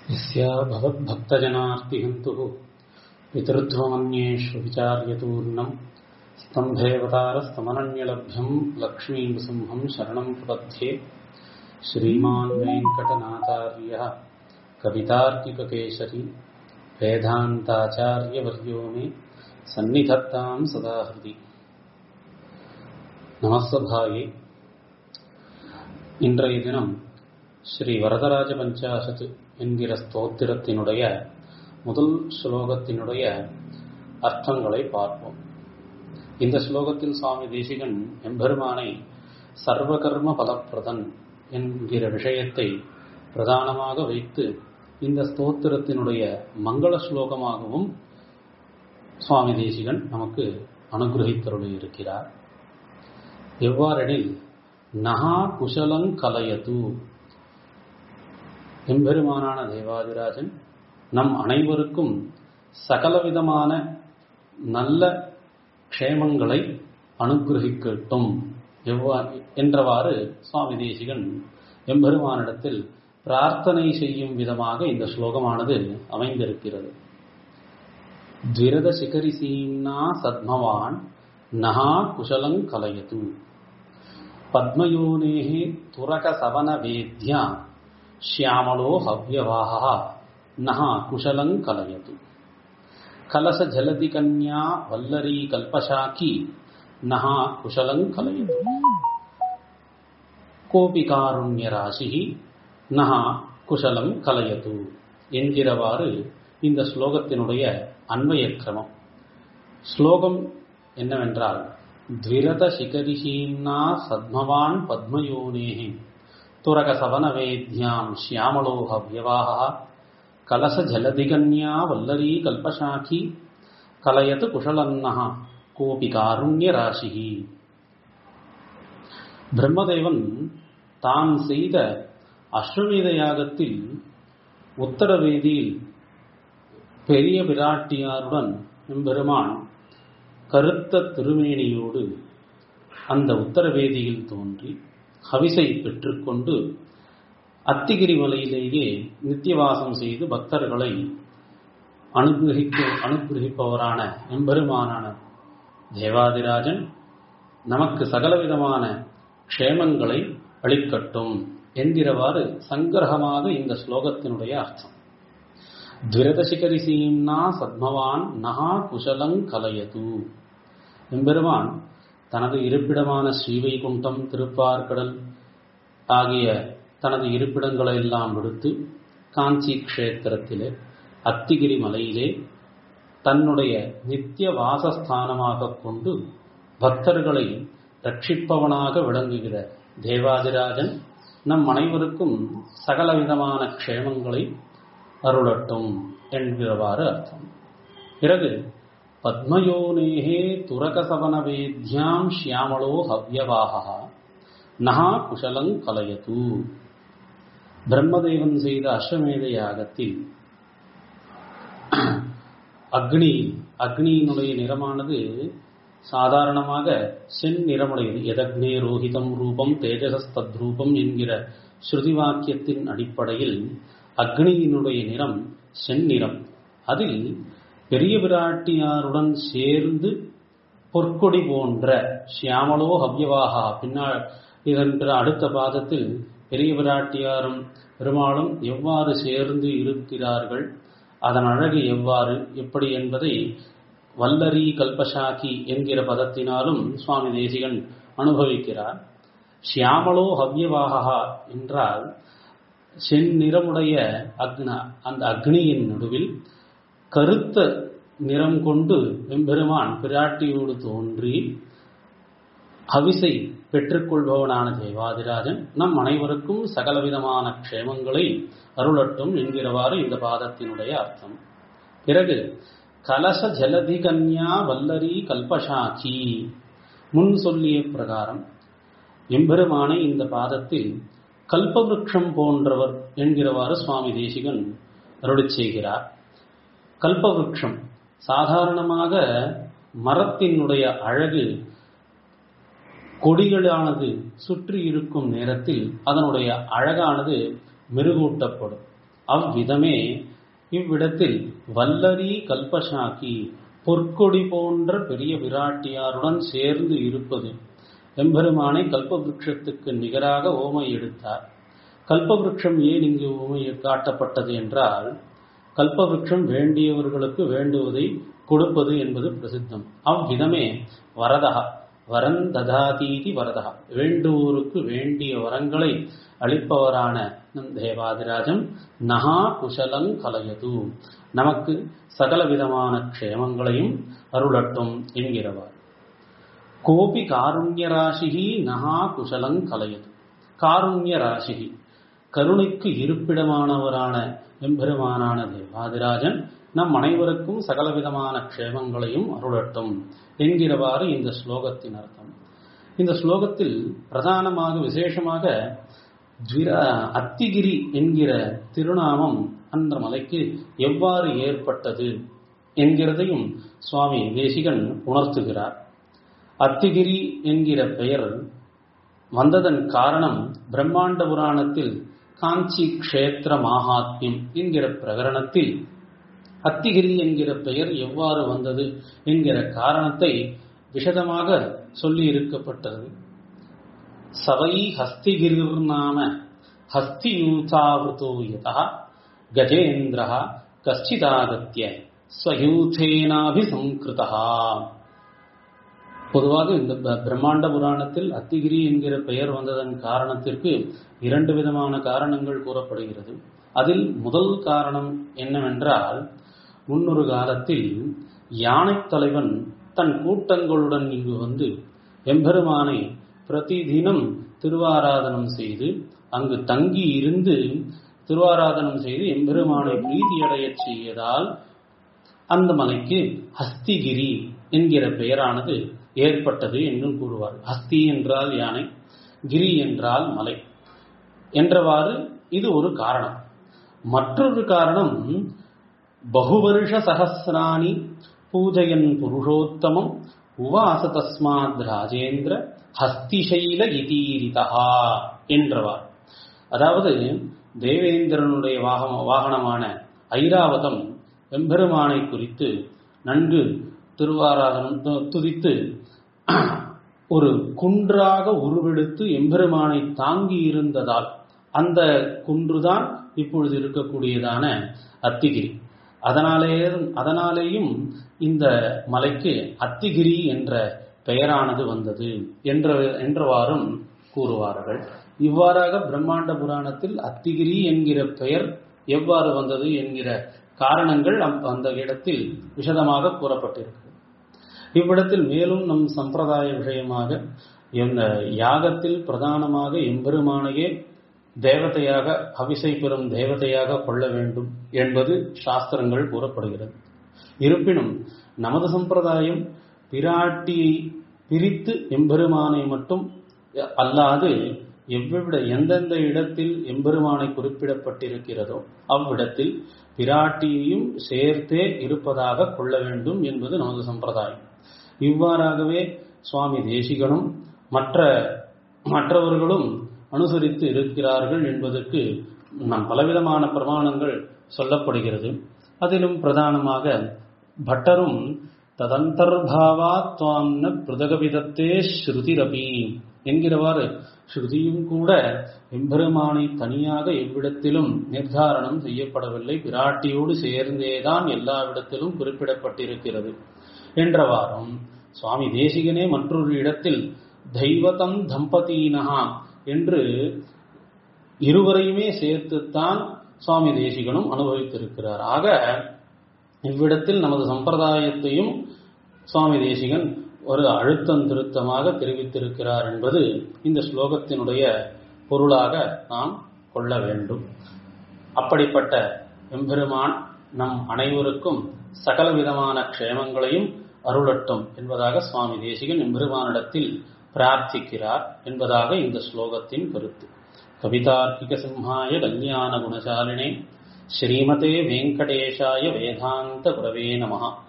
यस्या भवद्भक्तजनार्तिहन्तुः पितृध्वमन्येषु विचार्यतूर्णम् स्तम्भेवतारस्तमनन्यलभ्यम् लक्ष्मीनृसिंहम् शरणम् प्रपद्ये श्रीमान् वेङ्कटनाथार्यः कवितार्किककेशरी वेदान्ताचार्यवर्यो मे सन्निधत्ताम् सदा हृदि நமஸ்தபாயே இன்றைய தினம் ஸ்ரீ வரதராஜ பஞ்சாசத் என்கிற ஸ்தோத்திரத்தினுடைய முதல் ஸ்லோகத்தினுடைய அர்த்தங்களை பார்ப்போம் இந்த ஸ்லோகத்தில் சுவாமி தேசிகன் எம்பெருமானை சர்வகர்ம பலப்பிரதன் என்கிற விஷயத்தை பிரதானமாக வைத்து இந்த ஸ்தோத்திரத்தினுடைய மங்கள ஸ்லோகமாகவும் சுவாமி தேசிகன் நமக்கு அனுகிரகித்தருளி இருக்கிறார் எவ்வாறெனில் நகா குஷலங் கலையது எம்பெருமானான தேவாதிராஜன் நம் அனைவருக்கும் சகலவிதமான நல்ல க்ஷேமங்களை அனுகிரகிக்கட்டும் எவ்வாறு என்றவாறு சுவாமி தேசிகன் எம்பெருமானிடத்தில் பிரார்த்தனை செய்யும் விதமாக இந்த ஸ்லோகமானது அமைந்திருக்கிறது துவிரத சிகரி சீம்னா சத்மவான் நகா குஷலங் கலையது பத்மயோனேः துரகசவனவேத்யா श्यामलो हव्यवाहः नः कुशलम् कलयतु कलशजलदिकन्या वल्लरी कल्पशाकी नः कुशलम् कलयतु கோபி காருண்யராசிஹி நஹா குஷலம் கலையது என்கிறவாறு இந்த ஸ்லோகத்தினுடைய அன்வய கிரமம் ஸ்லோகம் என்னவென்றால் த்விரத சிகரிஹீம்னா சத்மவான் பத்மயோனேஹி துரகசவனவேத்யாம் ஷியாமலோக வியவாக கலசஜலதிகன்யா வல்லரி கல்பசாக்கி கலயத்து குஷலன்னஹ கோபி காருண்யராசிஹி பிரம்மதேவன் தான் செய்த அஸ்வமேத யாகத்தில் உத்தரவேதியில் பெரிய பிராட்டியாருடன் எம்பெருமான் கருத்த திருமேனியோடு அந்த உத்தரவேதியில் தோன்றி ஹவிசை பெற்றுக்கொண்டு அத்திகிரி மலையிலேயே நித்தியவாசம் செய்து பக்தர்களை அனுகிரகிக்க அனுகிரகிப்பவரான எம்பெருமானான தேவாதிராஜன் நமக்கு சகலவிதமான க்ஷேமங்களை அளிக்கட்டும் என்கிறவாறு சங்கிரகமாக இந்த ஸ்லோகத்தினுடைய அர்த்தம் துவிரதசிகரி சீம்னா சத்மவான் நகா குஷலங் கலையது எம்பெருமான் தனது இருப்பிடமான ஸ்ரீவைகுண்டம் திருப்பார்கடல் ஆகிய தனது இருப்பிடங்களை எல்லாம் விடுத்து காஞ்சி க்ஷேத்திரத்திலே அத்திகிரி மலையிலே தன்னுடைய நித்திய வாசஸ்தானமாக கொண்டு பக்தர்களை ரட்சிப்பவனாக விளங்குகிற தேவாதிராஜன் நம் அனைவருக்கும் சகலவிதமான க்ஷேமங்களை அருளட்டும் என்கிறவாறு அர்த்தம் பிறகு பத்மயோனேகே துரகசவனவேத்யாம் ஷியாமளோ ஹவ்யவாகா நகா குஷலங் கலையது பிரம்மதேவன் செய்த அஸ்வமேத யாகத்தில் அக்னி அக்னியினுடைய நிறமானது சாதாரணமாக சென் நிறமுடையது எதக்னே ரோஹிதம் ரூபம் தேஜசஸ்தத் ரூபம் என்கிற ஸ்ருதி வாக்கியத்தின் அடிப்படையில் அக்னியினுடைய நிறம் செந்நிறம் அதில் பெரிய பிராட்டியாருடன் சேர்ந்து பொற்கொடி போன்ற ஷியாமலோ ஹவ்யவாகா பின்னால் இதன்ற அடுத்த பாதத்தில் பெரிய பிராட்டியாரும் பெருமாளும் எவ்வாறு சேர்ந்து இருக்கிறார்கள் அதன் அழகு எவ்வாறு எப்படி என்பதை வல்லரி கல்பசாக்கி என்கிற பதத்தினாலும் சுவாமி தேசிகன் அனுபவிக்கிறார் ஷியாமலோ ஹவ்யவாகா என்றால் செந்நிறமுடைய அக்னா அந்த அக்னியின் நடுவில் கருத்த நிறம் கொண்டு எம்பெருமான் பிராட்டியோடு தோன்றி ஹவிசை பெற்றுக்கொள்பவனான தேவாதிராஜன் நம் அனைவருக்கும் சகலவிதமான க்ஷேமங்களை அருளட்டும் என்கிறவாறு இந்த பாதத்தினுடைய அர்த்தம் பிறகு கலச ஜலதி கன்யா வல்லரி கல்பசாக்கி முன் சொல்லிய பிரகாரம் எம்பெருமானை இந்த பாதத்தில் கல்பவருஷம் போன்றவர் என்கிறவாறு சுவாமி தேசிகன் அருளிச் செய்கிறார் கல்பவருஷம் சாதாரணமாக மரத்தினுடைய அழகு கொடிகளானது சுற்றி இருக்கும் நேரத்தில் அதனுடைய அழகானது மெருகூட்டப்படும் அவ்விதமே இவ்விடத்தில் வல்லரி கல்பசாக்கி பொற்கொடி போன்ற பெரிய விராட்டியாருடன் சேர்ந்து இருப்பது எம்பெருமானை கல்பவருஷத்துக்கு நிகராக ஓமை எடுத்தார் கல்பவருஷம் ஏன் இங்கு ஓமை காட்டப்பட்டது என்றால் கல்பவருஷம் வேண்டியவர்களுக்கு வேண்டுவதை கொடுப்பது என்பது பிரசித்தம் அவ்விதமே வரதா வரன் ததாதீதி வரதா வேண்டுவோருக்கு வேண்டிய வரங்களை அளிப்பவரான நம் தேவாதிராஜன் நகா குஷலங் கலையது நமக்கு சகல விதமான க்ஷேமங்களையும் அருளட்டும் என்கிறவர் கோபி காருண்ய ராசிகி நகா குஷலங் கலையது காருண்ய ராசிகி கருணைக்கு இருப்பிடமானவரான எம்பெருமானான தேவாதிராஜன் நம் அனைவருக்கும் சகலவிதமான க்ஷேமங்களையும் அருளட்டும் என்கிறவாறு இந்த ஸ்லோகத்தின் அர்த்தம் இந்த ஸ்லோகத்தில் பிரதானமாக விசேஷமாக அத்திகிரி என்கிற திருநாமம் அந்த மலைக்கு எவ்வாறு ஏற்பட்டது என்கிறதையும் சுவாமி தேசிகன் உணர்த்துகிறார் அத்திகிரி என்கிற பெயர் வந்ததன் காரணம் பிரம்மாண்ட புராணத்தில் காஞ்சி க்ஷேத்திர மாகாத்மியம் என்கிற பிரகரணத்தில் அத்திகிரி என்கிற பெயர் எவ்வாறு வந்தது என்கிற காரணத்தை விஷதமாக சொல்லி இருக்கப்பட்டது சவை ஹஸ்திகிரிர் நாம ஹஸ்தியூதாவிருத்தோ யதா கஜேந்திர கஷ்டிதாகத்திய ஸ்வயூதேனாபிசங்கிருதா பொதுவாக இந்த பிரம்மாண்ட புராணத்தில் அத்திகிரி என்கிற பெயர் வந்ததன் காரணத்திற்கு இரண்டு விதமான காரணங்கள் கூறப்படுகிறது அதில் முதல் காரணம் என்னவென்றால் முன்னொரு காலத்தில் யானை தலைவன் தன் கூட்டங்களுடன் இங்கு வந்து எம்பெருமானை பிரதிதினம் திருவாராதனம் செய்து அங்கு தங்கி இருந்து திருவாராதனம் செய்து எம்பெருமானை பிரீதியடையச் செய்யதால் அந்த மலைக்கு ஹஸ்திகிரி என்கிற பெயரானது ஏற்பட்டது என்றும் கூறுவார் ஹஸ்தி என்றால் யானை கிரி என்றால் மலை என்றவாறு இது ஒரு காரணம் மற்றொரு காரணம் பகுவருஷ சகசிராணி பூஜையன் புருஷோத்தமம் உவாச தஸ்மாத் ராஜேந்திர ஹஸ்திசைல இதீரிதா என்றவார் அதாவது தேவேந்திரனுடைய வாகன வாகனமான ஐராவதம் எம்பெருமானை குறித்து நன்கு திருவாராதனம் துதித்து ஒரு குன்றாக உருவெடுத்து எம்பெருமானை தாங்கி இருந்ததால் அந்த குன்றுதான் இப்பொழுது இருக்கக்கூடியதான அத்திகிரி அதனாலே அதனாலேயும் இந்த மலைக்கு அத்திகிரி என்ற பெயரானது வந்தது என்ற என்றவாறும் கூறுவார்கள் இவ்வாறாக பிரம்மாண்ட புராணத்தில் அத்திகிரி என்கிற பெயர் எவ்வாறு வந்தது என்கிற காரணங்கள் அந்த இடத்தில் விசதமாக கூறப்பட்டிருக்கு இவ்விடத்தில் மேலும் நம் சம்பிரதாய விஷயமாக இந்த யாகத்தில் பிரதானமாக எம்பெருமானையே தேவதையாக அவிசை பெறும் தேவதையாக கொள்ள வேண்டும் என்பது சாஸ்திரங்கள் கூறப்படுகிறது இருப்பினும் நமது சம்பிரதாயம் பிராட்டியை பிரித்து எம்பெருமானை மட்டும் அல்லாது எவ்விட எந்தெந்த இடத்தில் எம்பெருமானை குறிப்பிடப்பட்டிருக்கிறதோ அவ்விடத்தில் பிராட்டியையும் சேர்த்தே இருப்பதாக கொள்ள வேண்டும் என்பது நமது சம்பிரதாயம் இவ்வாறாகவே சுவாமி தேசிகனும் மற்ற மற்றவர்களும் அனுசரித்து இருக்கிறார்கள் என்பதற்கு நம் பலவிதமான பிரமாணங்கள் சொல்லப்படுகிறது அதிலும் பிரதானமாக பட்டரும் ததந்தர்பாவா துவாம்ன பிரதகவிதத்தே ஸ்ருதிரபி என்கிறவாறு ஸ்ருதியும் கூட எம்பெருமானை தனியாக எவ்விடத்திலும் நிர்தாரணம் செய்யப்படவில்லை பிராட்டியோடு சேர்ந்தேதான் எல்லாவிடத்திலும் குறிப்பிடப்பட்டிருக்கிறது என்றவாறும் சுவாமி தேசிகனே மற்றொரு இடத்தில் தெய்வதம் தம்பதீனகா என்று இருவரையுமே சேர்த்துத்தான் சுவாமி தேசிகனும் அனுபவித்திருக்கிறார் ஆக இவ்விடத்தில் நமது சம்பிரதாயத்தையும் சுவாமி தேசிகன் ஒரு அழுத்தம் திருத்தமாக தெரிவித்திருக்கிறார் என்பது இந்த ஸ்லோகத்தினுடைய பொருளாக நாம் கொள்ள வேண்டும் அப்படிப்பட்ட எம்பெருமான் நம் அனைவருக்கும் சகல விதமான க்ஷேமங்களையும் அருளட்டும் என்பதாக சுவாமி தேசிகன் எம்பெருமானிடத்தில் பிரார்த்திக்கிறார் என்பதாக இந்த ஸ்லோகத்தின் கருத்து கவிதார்க்கிக சிம்ஹாய கல்யாண குணசாலினே ஸ்ரீமதே வெங்கடேஷாய வேதாந்த குரவே நமஹா